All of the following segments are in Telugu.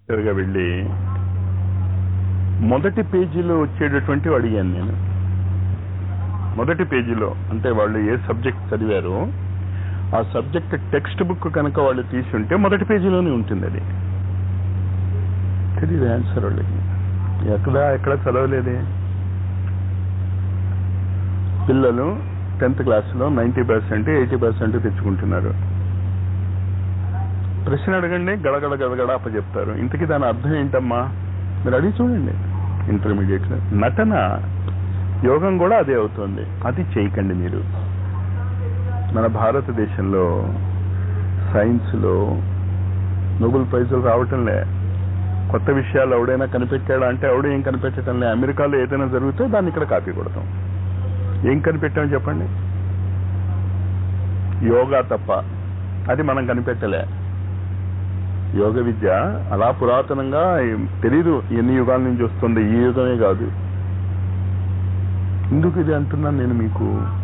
గా వెళ్ళి మొదటి పేజీలో వచ్చేటటువంటి అడిగాను నేను మొదటి పేజీలో అంటే వాళ్ళు ఏ సబ్జెక్ట్ చదివారో ఆ సబ్జెక్ట్ టెక్స్ట్ బుక్ కనుక వాళ్ళు తీసుంటే మొదటి పేజీలోనే ఉంటుంది అది తెలియదు ఆన్సర్ వాళ్ళకి ఎక్కడ ఎక్కడ చదవలేదే పిల్లలు టెన్త్ క్లాస్లో నైంటీ పర్సెంట్ ఎయిటీ పర్సెంట్ తెచ్చుకుంటున్నారు ప్రశ్న అడగండి గడగడ గడగడ అప్పచెప్తారు ఇంతకీ దాని అర్థం ఏంటమ్మా మీరు అడిగి చూడండి ఇంటర్మీడియట్ నటన యోగం కూడా అదే అవుతుంది అది చేయకండి మీరు మన భారతదేశంలో సైన్స్లో నోబెల్ ప్రైజులు రావటంలే కొత్త విషయాలు ఎవడైనా కనిపెట్టాడా అంటే ఎవడు ఏం కనిపెట్టడంలే అమెరికాలో ఏదైనా జరిగితే దాన్ని ఇక్కడ కాపీ కొడతాం ఏం కనిపెట్టామో చెప్పండి యోగా తప్ప అది మనం కనిపెట్టలే యోగ విద్య అలా పురాతనంగా తెలీదు ఎన్ని యుగాల నుంచి వస్తుంది ఈ యుగమే కాదు ఎందుకు ఇది అంటున్నాను నేను మీకు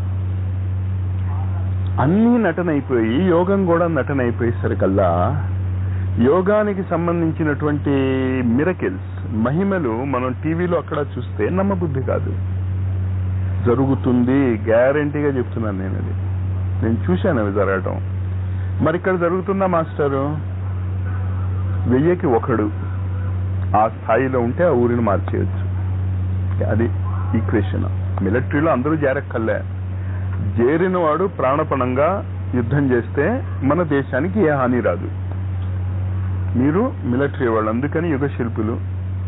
అన్ని నటన అయిపోయి యోగం కూడా నటన అయిపోయేసరికల్లా యోగానికి సంబంధించినటువంటి మిరకిల్స్ మహిమలు మనం టీవీలో అక్కడ చూస్తే నమ్మబుద్ధి కాదు జరుగుతుంది గ్యారంటీగా చెప్తున్నాను నేను అది నేను చూశాను అవి జరగటం మరి ఇక్కడ జరుగుతుందా మాస్టరు వెయ్యికి ఒకడు ఆ స్థాయిలో ఉంటే ఆ ఊరిని మార్చేయచ్చు అది ఈక్వేషన్ మిలిటరీలో అందరూ చేరక్కర్లే చేరిన వాడు ప్రాణపణంగా యుద్ధం చేస్తే మన దేశానికి ఏ హాని రాదు మీరు మిలిటరీ వాళ్ళు అందుకని యుగ శిల్పులు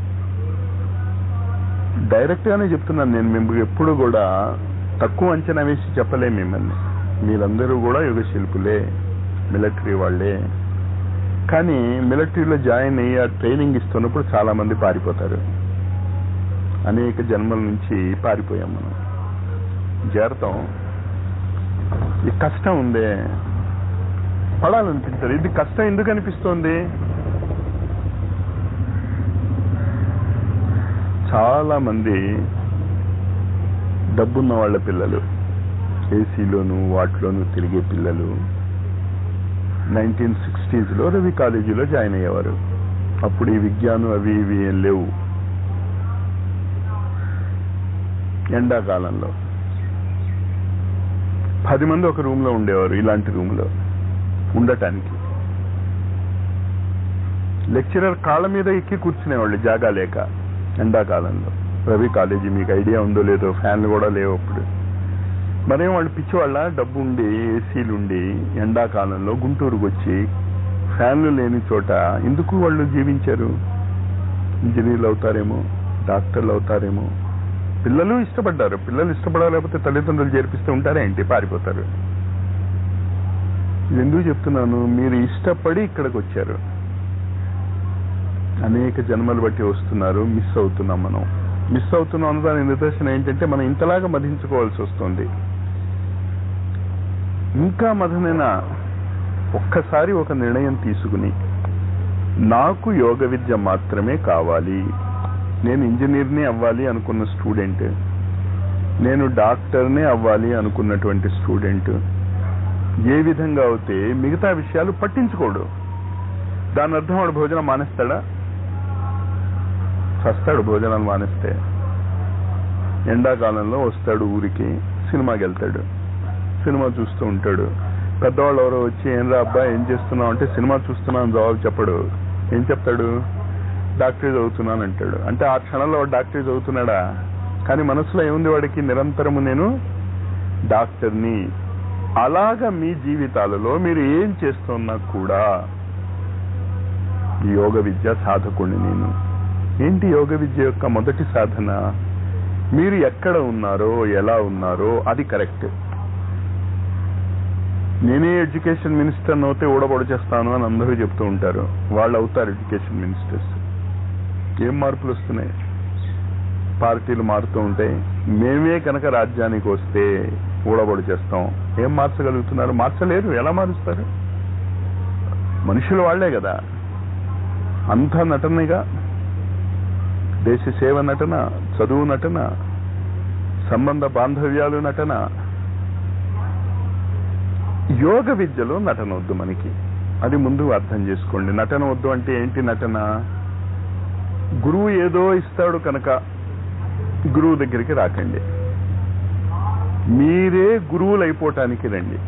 డైరెక్ట్ గానే చెప్తున్నాను నేను మేము ఎప్పుడు కూడా తక్కువ అంచనా వేసి చెప్పలే మిమ్మల్ని మీరందరూ కూడా యుగ శిల్పులే మిలిటరీ వాళ్ళే కానీ మిలిటరీలో జాయిన్ అయ్యి ఆ ట్రైనింగ్ ఇస్తున్నప్పుడు చాలా మంది పారిపోతారు అనేక జన్మల నుంచి పారిపోయాం మనం చేరతాం ఈ కష్టం ఉందే పడాలనిపించదు ఇది కష్టం ఎందుకు అనిపిస్తోంది చాలా మంది డబ్బున్న వాళ్ళ పిల్లలు ఏసీలోను వాటిలోను తిరిగే పిల్లలు నైన్టీన్ సిక్స్టీస్లో రవి కాలేజీలో జాయిన్ అయ్యేవారు అప్పుడు ఈ విజ్ఞానం అవి ఇవి ఏం లేవు ఎండాకాలంలో పది మంది ఒక రూమ్ లో ఉండేవారు ఇలాంటి రూమ్ లో ఉండటానికి లెక్చరర్ కాళ్ళ మీద ఎక్కి కూర్చునేవాళ్ళు జాగా లేక ఎండాకాలంలో రవి కాలేజీ మీకు ఐడియా ఉందో లేదో ఫ్యాన్లు కూడా లేవు అప్పుడు మరేం వాళ్ళు పిచ్చివాళ్ళ డబ్బు ఉండి ఏసీలు ఉండి ఎండాకాలంలో గుంటూరుకు వచ్చి ఫ్యాన్లు లేని చోట ఎందుకు వాళ్ళు జీవించారు ఇంజనీర్లు అవుతారేమో డాక్టర్లు అవుతారేమో పిల్లలు ఇష్టపడ్డారు పిల్లలు ఇష్టపడలేకపోతే తల్లిదండ్రులు చేర్పిస్తూ ఉంటారే ఏంటి పారిపోతారు ఇది ఎందుకు చెప్తున్నాను మీరు ఇష్టపడి ఇక్కడికి వచ్చారు అనేక జన్మలు బట్టి వస్తున్నారు మిస్ అవుతున్నాం మనం మిస్ అవుతున్నాం అన్న దాని నిదర్శనం ఏంటంటే మనం ఇంతలాగా మధించుకోవాల్సి వస్తుంది ఇంకా మధనైన ఒక్కసారి ఒక నిర్ణయం తీసుకుని నాకు యోగ విద్య మాత్రమే కావాలి నేను ఇంజనీర్ని అవ్వాలి అనుకున్న స్టూడెంట్ నేను డాక్టర్నే అవ్వాలి అనుకున్నటువంటి స్టూడెంట్ ఏ విధంగా అవుతే మిగతా విషయాలు పట్టించుకోడు దాని అర్థం వాడు భోజనం మానేస్తాడా చస్తాడు భోజనాలు మానేస్తే ఎండాకాలంలో వస్తాడు ఊరికి సినిమాకి వెళ్తాడు సినిమా చూస్తూ ఉంటాడు పెద్దవాళ్ళు ఎవరో వచ్చి ఏం రా అబ్బాయి ఏం చేస్తున్నావు అంటే సినిమా చూస్తున్నాను జవాబు చెప్పడు ఏం చెప్తాడు డాక్టరీ చదువుతున్నాను అంటాడు అంటే ఆ క్షణంలో వాడు డాక్టరీ చదువుతున్నాడా కానీ మనసులో ఏముంది వాడికి నిరంతరము నేను డాక్టర్ని అలాగా మీ జీవితాలలో మీరు ఏం చేస్తున్నా కూడా యోగ విద్య సాధకుడిని నేను ఏంటి యోగ విద్య యొక్క మొదటి సాధన మీరు ఎక్కడ ఉన్నారో ఎలా ఉన్నారో అది కరెక్ట్ నేనే ఎడ్యుకేషన్ మినిస్టర్ అవుతే ఊడబొడ చేస్తాను అని అందరూ చెప్తూ ఉంటారు వాళ్ళు అవుతారు ఎడ్యుకేషన్ మినిస్టర్స్ ఏం మార్పులు వస్తున్నాయి పార్టీలు మారుతూ ఉంటాయి మేమే కనుక రాజ్యానికి వస్తే ఊడబొడి చేస్తాం ఏం మార్చగలుగుతున్నారు మార్చలేరు ఎలా మారుస్తారు మనుషులు వాళ్లే కదా అంతా నటనగా దేశ సేవ నటన చదువు నటన సంబంధ బాంధవ్యాలు నటన యోగ విద్యలో నటన వద్దు మనకి అది ముందు అర్థం చేసుకోండి నటన వద్దు అంటే ఏంటి నటన గురువు ఏదో ఇస్తాడు కనుక గురువు దగ్గరికి రాకండి మీరే గురువులు అయిపోవటానికి రండి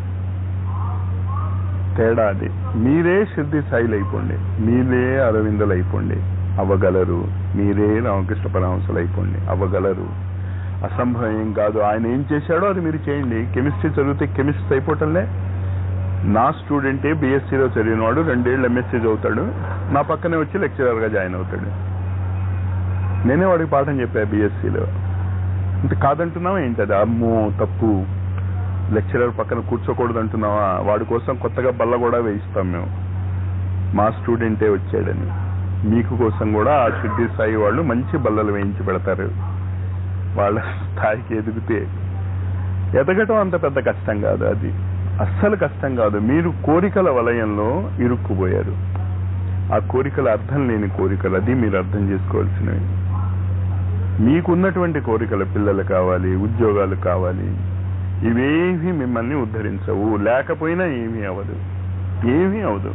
తేడా అది మీరే సిద్ధి సాయిలు అయిపోండి మీరే అరవిందలు అయిపోండి అవ్వగలరు మీరే రామకృష్ణ పరమహంసలు అయిపోండి అవ్వగలరు అసంభవం ఏం కాదు ఆయన ఏం చేశాడో అది మీరు చేయండి కెమిస్ట్రీ చదివితే కెమిస్ట్రీ అయిపోవటంలే నా స్టూడెంటే బీఎస్సీలో చదివినవాడు రెండేళ్ళు ఎంఎస్సీ చదువుతాడు నా పక్కనే వచ్చి లెక్చరర్గా జాయిన్ అవుతాడు నేనే వాడికి పాఠం చెప్పా బీఎస్సీలో ఇంత కాదంటున్నావా ఏంటి అది అమ్మో తప్పు లెక్చరర్ పక్కన కూర్చోకూడదు అంటున్నావా వాడి కోసం కొత్తగా బల్ల కూడా వేయిస్తాం మేము మా స్టూడెంటే వచ్చాడని మీకు కోసం కూడా ఆ సిద్ధి స్థాయి వాళ్ళు మంచి బల్లలు వేయించి పెడతారు వాళ్ళ స్థాయికి ఎదిగితే ఎదగటం అంత పెద్ద కష్టం కాదు అది అస్సలు కష్టం కాదు మీరు కోరికల వలయంలో ఇరుక్కుపోయారు ఆ కోరికల అర్థం లేని కోరికలు అది మీరు అర్థం చేసుకోవాల్సినవి మీకున్నటువంటి కోరికల పిల్లలు కావాలి ఉద్యోగాలు కావాలి ఇవేవి మిమ్మల్ని ఉద్ధరించవు లేకపోయినా ఏమీ అవదు ఏమీ అవదు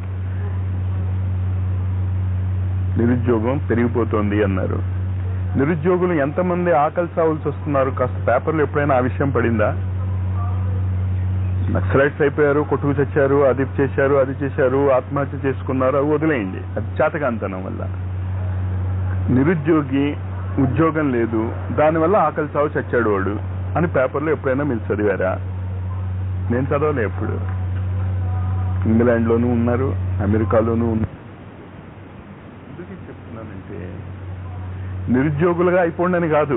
నిరుద్యోగం పెరిగిపోతోంది అన్నారు నిరుద్యోగులు ఎంతమంది ఆకలి సావుల్సి వస్తున్నారు కాస్త పేపర్లు ఎప్పుడైనా ఆ విషయం పడిందా నక్సలైట్స్ అయిపోయారు కొట్టుకు చచ్చారు అది చేశారు అది చేశారు ఆత్మహత్య చేసుకున్నారు అవి వదిలేయండి అది చేతకాంతనం వల్ల నిరుద్యోగి ఉద్యోగం లేదు దానివల్ల ఆకలి సావు చచ్చాడు వాడు అని పేపర్లో ఎప్పుడైనా మీరు చదివారా నేను చదవలే ఎప్పుడు ఇంగ్లాండ్లోనూ ఉన్నారు అమెరికాలోనూ ఉన్నారు ఎందుకు చెప్తున్నానంటే నిరుద్యోగులుగా అయిపోండని కాదు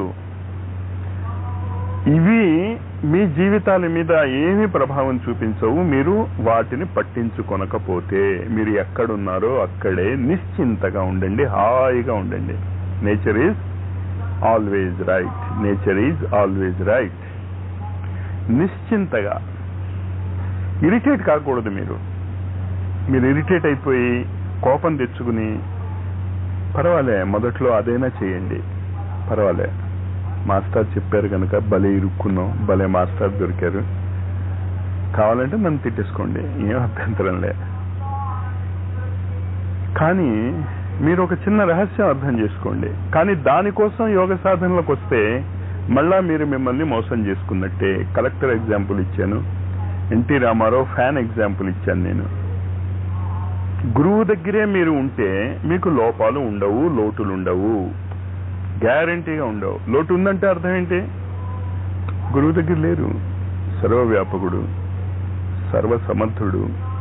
ఇవి మీ జీవితాల మీద ఏమి ప్రభావం చూపించవు మీరు వాటిని పట్టించుకొనకపోతే మీరు ఎక్కడున్నారో అక్కడే నిశ్చింతగా ఉండండి హాయిగా ఉండండి nature is always right nature is always right నిశ్చింతగా ఇరిటేట్ కాకూడదు మీరు మీరు ఇరిటేట్ అయిపోయి కోపం తెచ్చుకుని పర్వాలే మొదట్లో అదైనా చేయండి పర్వాలే మాస్టర్ చెప్పారు కనుక భలే ఇరుక్కున్నాం భలే మాస్టర్ దొరికారు కావాలంటే నన్ను తిట్టేసుకోండి ఏం అభ్యంతరం లే కానీ మీరు ఒక చిన్న రహస్యం అర్థం చేసుకోండి కానీ దానికోసం యోగ సాధనలకు వస్తే మళ్ళా మీరు మిమ్మల్ని మోసం చేసుకున్నట్టే కలెక్టర్ ఎగ్జాంపుల్ ఇచ్చాను ఎన్టీ రామారావు ఫ్యాన్ ఎగ్జాంపుల్ ఇచ్చాను నేను గురువు దగ్గరే మీరు ఉంటే మీకు లోపాలు ఉండవు లోటులు ఉండవు గ్యారంటీగా ఉండవు లోటు ఉందంటే అర్థం ఏంటి గురువు దగ్గర లేరు సర్వవ్యాపకుడు సర్వసమర్థుడు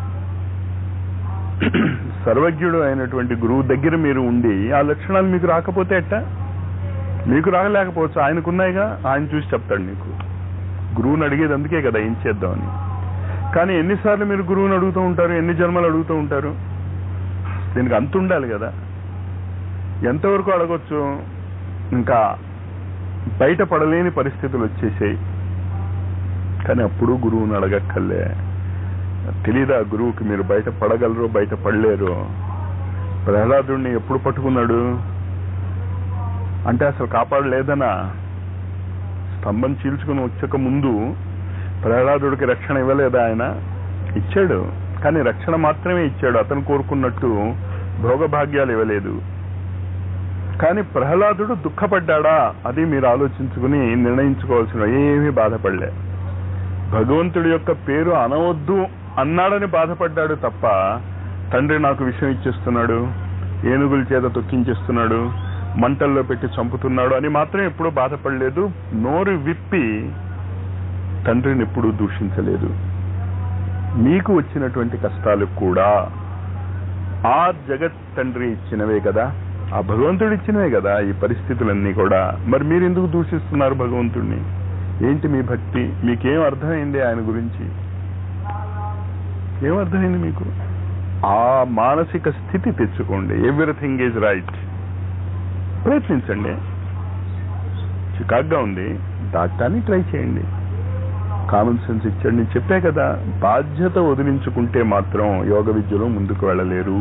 సర్వజ్ఞుడు అయినటువంటి గురువు దగ్గర మీరు ఉండి ఆ లక్షణాలు మీకు రాకపోతే ఎట్టా మీకు రాగలేకపోవచ్చు ఆయనకున్నాయిగా ఆయన చూసి చెప్తాడు మీకు గురువుని అడిగేది అందుకే కదా ఏం చేద్దామని కానీ ఎన్నిసార్లు మీరు గురువుని అడుగుతూ ఉంటారు ఎన్ని జన్మలు అడుగుతూ ఉంటారు దీనికి అంత ఉండాలి కదా ఎంతవరకు అడగొచ్చు ఇంకా బయట పడలేని పరిస్థితులు వచ్చేసాయి కానీ అప్పుడు గురువుని అడగక్కర్లే తెలీదా గురువుకి మీరు బయట పడగలరు బయట పడలేరు ప్రహ్లాదుడిని ఎప్పుడు పట్టుకున్నాడు అంటే అసలు కాపాడలేదనా స్తంభం చీల్చుకుని వచ్చక ముందు ప్రహ్లాదుడికి రక్షణ ఇవ్వలేదా ఆయన ఇచ్చాడు కానీ రక్షణ మాత్రమే ఇచ్చాడు అతను కోరుకున్నట్టు భోగభాగ్యాలు ఇవ్వలేదు కానీ ప్రహ్లాదుడు దుఃఖపడ్డా అది మీరు ఆలోచించుకుని నిర్ణయించుకోవాల్సిన ఏమీ బాధపడలే భగవంతుడి యొక్క పేరు అనవద్దు అన్నాడని బాధపడ్డాడు తప్ప తండ్రి నాకు విషయం ఇచ్చేస్తున్నాడు ఏనుగుల చేత తొక్కించేస్తున్నాడు మంటల్లో పెట్టి చంపుతున్నాడు అని మాత్రం ఎప్పుడూ బాధపడలేదు నోరు విప్పి తండ్రిని ఎప్పుడూ దూషించలేదు మీకు వచ్చినటువంటి కష్టాలు కూడా ఆ జగత్ తండ్రి ఇచ్చినవే కదా ఆ భగవంతుడు ఇచ్చినవే కదా ఈ పరిస్థితులన్నీ కూడా మరి మీరు ఎందుకు దూషిస్తున్నారు భగవంతుడిని ఏంటి మీ భక్తి మీకేం అర్థమైంది ఆయన గురించి ఏం అర్థమైంది మీకు ఆ మానసిక స్థితి తెచ్చుకోండి ఎవ్రీథింగ్ ఈజ్ రైట్ ప్రయత్నించండి చికాగ్గా ఉంది దాటాన్ని ట్రై చేయండి కామన్ సెన్స్ ఇచ్చాడు నేను చెప్పే కదా బాధ్యత వదిలించుకుంటే మాత్రం యోగ విద్యలో ముందుకు వెళ్ళలేరు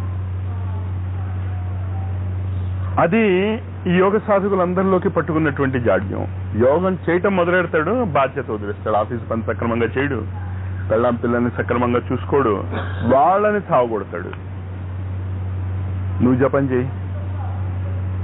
అది ఈ యోగ సాధకులందరిలోకి పట్టుకున్నటువంటి జాడ్యం యోగం చేయటం మొదలెడతాడు బాధ్యత వదిలేస్తాడు ఆఫీస్ పని సక్రమంగా చేయడు పెళ్ళాం పిల్లల్ని సక్రమంగా చూసుకోడు వాళ్ళని చావగొడతాడు నువ్వు జపం చేయి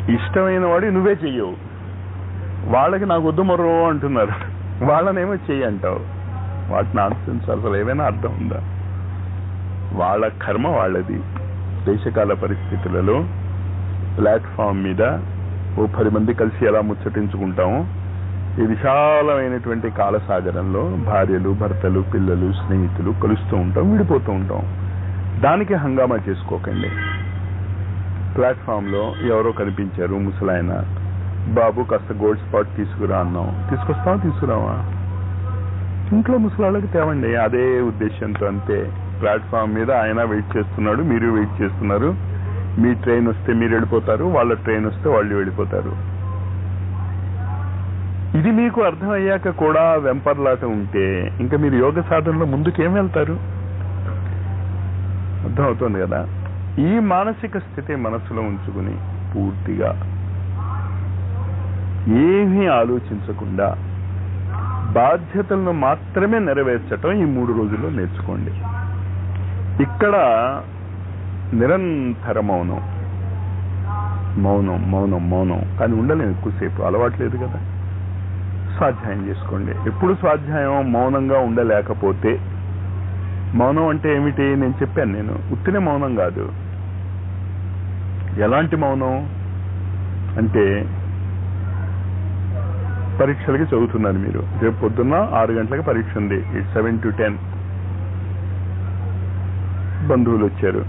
ఇష్టమైన వాడు నువ్వే చెయ్యవు వాళ్ళకి నాకు వద్దు మరో అంటున్నారు వాళ్ళనేమో చెయ్యి అంటావు వాటి నాన్సెన్స్ అసలు ఏమైనా అర్థం ఉందా వాళ్ళ కర్మ వాళ్ళది దేశకాల పరిస్థితులలో ప్లాట్ఫామ్ మీద ఓ పది మంది కలిసి ఎలా ముచ్చటించుకుంటాము ఈ విశాలమైనటువంటి కాలసాగరంలో భార్యలు భర్తలు పిల్లలు స్నేహితులు కలుస్తూ ఉంటాం విడిపోతూ ఉంటాం దానికి హంగామా చేసుకోకండి ప్లాట్ఫామ్ లో ఎవరో కనిపించారు ముసలాయన బాబు కాస్త గోల్డ్ స్పాట్ తీసుకురా అన్నాం తీసుకొస్తావా తీసుకురావా ఇంట్లో ముసలాళ్ళకి తేవండి అదే ఉద్దేశంతో అంతే ప్లాట్ఫామ్ మీద ఆయన వెయిట్ చేస్తున్నాడు మీరు వెయిట్ చేస్తున్నారు మీ ట్రైన్ వస్తే మీరు వెళ్ళిపోతారు వాళ్ళ ట్రైన్ వస్తే వాళ్ళు వెళ్ళిపోతారు ఇది మీకు అర్థమయ్యాక కూడా వెంపర్లాట ఉంటే ఇంకా మీరు యోగ సాధనలో ముందుకేం వెళ్తారు అర్థమవుతుంది కదా ఈ మానసిక స్థితి మనసులో ఉంచుకుని పూర్తిగా ఏమీ ఆలోచించకుండా బాధ్యతలను మాత్రమే నెరవేర్చటం ఈ మూడు రోజుల్లో నేర్చుకోండి ఇక్కడ నిరంతర మౌనం మౌనం మౌనం మౌనం కానీ ఉండలేము ఎక్కువసేపు అలవాట్లేదు కదా స్వాధ్యాయం చేసుకోండి ఎప్పుడు స్వాధ్యాయం మౌనంగా ఉండలేకపోతే మౌనం అంటే ఏమిటి నేను చెప్పాను నేను ఉత్తినే మౌనం కాదు ఎలాంటి మౌనం అంటే పరీక్షలకి చదువుతున్నారు మీరు రేపు పొద్దున్న ఆరు గంటలకు పరీక్ష ఉంది సెవెన్ టు టెన్ బంధువులు వచ్చారు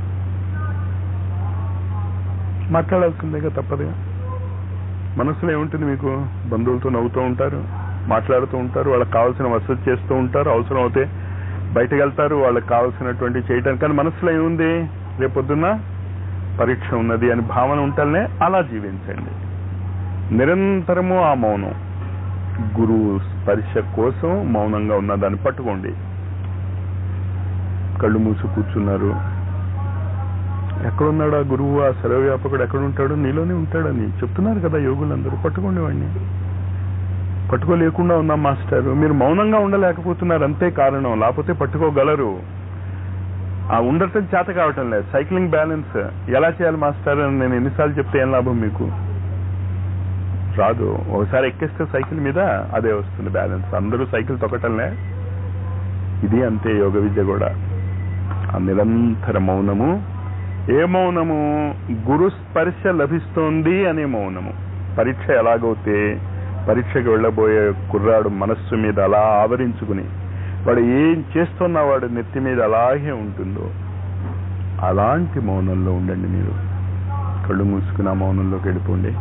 మాట్లాడాల్సిందేగా తప్పదుగా మనసులో ఏముంటుంది మీకు బంధువులతో నవ్వుతూ ఉంటారు మాట్లాడుతూ ఉంటారు వాళ్ళకి కావాల్సిన వసతి చేస్తూ ఉంటారు అవసరం అవుతే బయటకు వెళ్తారు వాళ్ళకి కావాల్సినటువంటి చేయటానికి కానీ మనసులో ఏముంది రేపొద్దున్న పరీక్ష ఉన్నది అని భావన ఉంటేనే అలా జీవించండి నిరంతరము ఆ మౌనం గురువు స్పర్శ కోసం మౌనంగా ఉన్న దాన్ని పట్టుకోండి కళ్ళు మూసి కూర్చున్నారు ఎక్కడున్నాడు ఆ గురువు ఆ సర్వవ్యాపకుడు ఎక్కడ ఉంటాడు నీలోనే ఉంటాడని చెప్తున్నారు కదా యోగులందరూ పట్టుకోండి వాడిని పట్టుకోలేకుండా ఉన్నాం మాస్టర్ మీరు మౌనంగా ఉండలేకపోతున్నారు అంతే కారణం లేకపోతే పట్టుకోగలరు ఆ ఉండటం చేత కావటం లేదు సైక్లింగ్ బ్యాలెన్స్ ఎలా చేయాలి మాస్టర్ అని నేను ఎన్నిసార్లు చెప్తే ఏం లాభం మీకు రాదు ఒకసారి ఎక్కేస్తే సైకిల్ మీద అదే వస్తుంది బ్యాలెన్స్ అందరూ సైకిల్ తొక్కటంలే ఇది అంతే యోగ విద్య కూడా ఆ నిరంతర మౌనము ఏ మౌనము గురు స్పర్శ లభిస్తోంది అనే మౌనము పరీక్ష ఎలాగైతే పరీక్షకి వెళ్ళబోయే కుర్రాడు మనస్సు మీద అలా ఆవరించుకుని వాడు ఏం చేస్తున్నా వాడు నెత్తి మీద అలాగే ఉంటుందో అలాంటి మౌనంలో ఉండండి మీరు కళ్ళు మూసుకుని ఆ మౌనంలోకి వెళ్ళిపోండి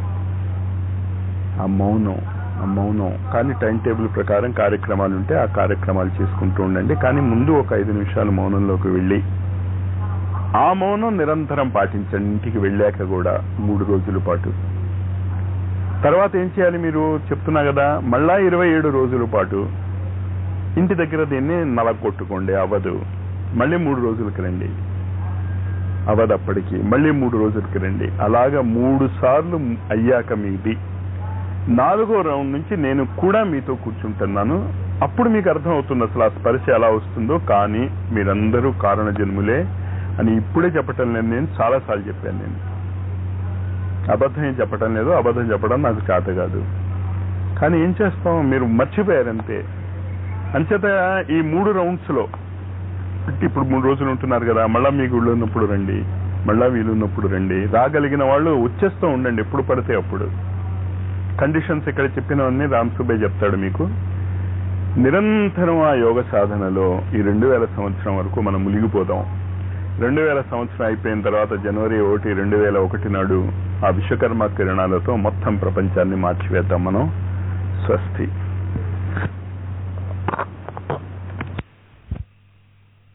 ఆ మౌనం ఆ మౌనం కానీ టైం టేబుల్ ప్రకారం కార్యక్రమాలు ఉంటే ఆ కార్యక్రమాలు చేసుకుంటూ ఉండండి కానీ ముందు ఒక ఐదు నిమిషాలు మౌనంలోకి వెళ్ళి ఆ మౌనం నిరంతరం పాటించండి ఇంటికి వెళ్ళాక కూడా మూడు రోజుల పాటు తర్వాత ఏం చేయాలి మీరు చెప్తున్నా కదా మళ్ళా ఇరవై ఏడు రోజుల పాటు ఇంటి దగ్గర దీన్ని నలగొట్టుకోండి అవ్వదు మళ్ళీ మూడు రోజులకి రండి అవ్వదు అప్పటికి మళ్ళీ మూడు రోజులకి రండి అలాగా మూడు సార్లు అయ్యాక మీది నాలుగో రౌండ్ నుంచి నేను కూడా మీతో కూర్చుంటున్నాను అప్పుడు మీకు అర్థం అవుతుంది అసలు ఆ స్పర్శ ఎలా వస్తుందో కానీ మీరందరూ కారణ జన్ములే అని ఇప్పుడే చెప్పటం లేదు నేను చాలాసార్లు చెప్పాను నేను అబద్ధం ఏం చెప్పటం లేదు అబద్ధం చెప్పడం నాకు చేత కాదు కానీ ఏం చేస్తాం మీరు మర్చిపోయారంతే అంచేత ఈ మూడు రౌండ్స్ లో ఇప్పుడు మూడు రోజులు ఉంటున్నారు కదా మళ్ళా మీకు వీళ్ళు ఉన్నప్పుడు రండి మళ్ళా వీలు ఉన్నప్పుడు రండి రాగలిగిన వాళ్ళు వచ్చేస్తూ ఉండండి ఎప్పుడు పడితే అప్పుడు కండిషన్స్ ఇక్కడ చెప్పినవన్నీ రామ్ సుబ్బే చెప్తాడు మీకు నిరంతరం ఆ యోగ సాధనలో ఈ రెండు వేల సంవత్సరం వరకు మనం మునిగిపోదాం రెండు వేల సంవత్సరం అయిపోయిన తర్వాత జనవరి ఒకటి రెండు వేల ఒకటి నాడు ఆ విశ్వకర్మ కిరణాలతో మొత్తం ప్రపంచాన్ని మార్చివేద్దాం మనం స్వస్తి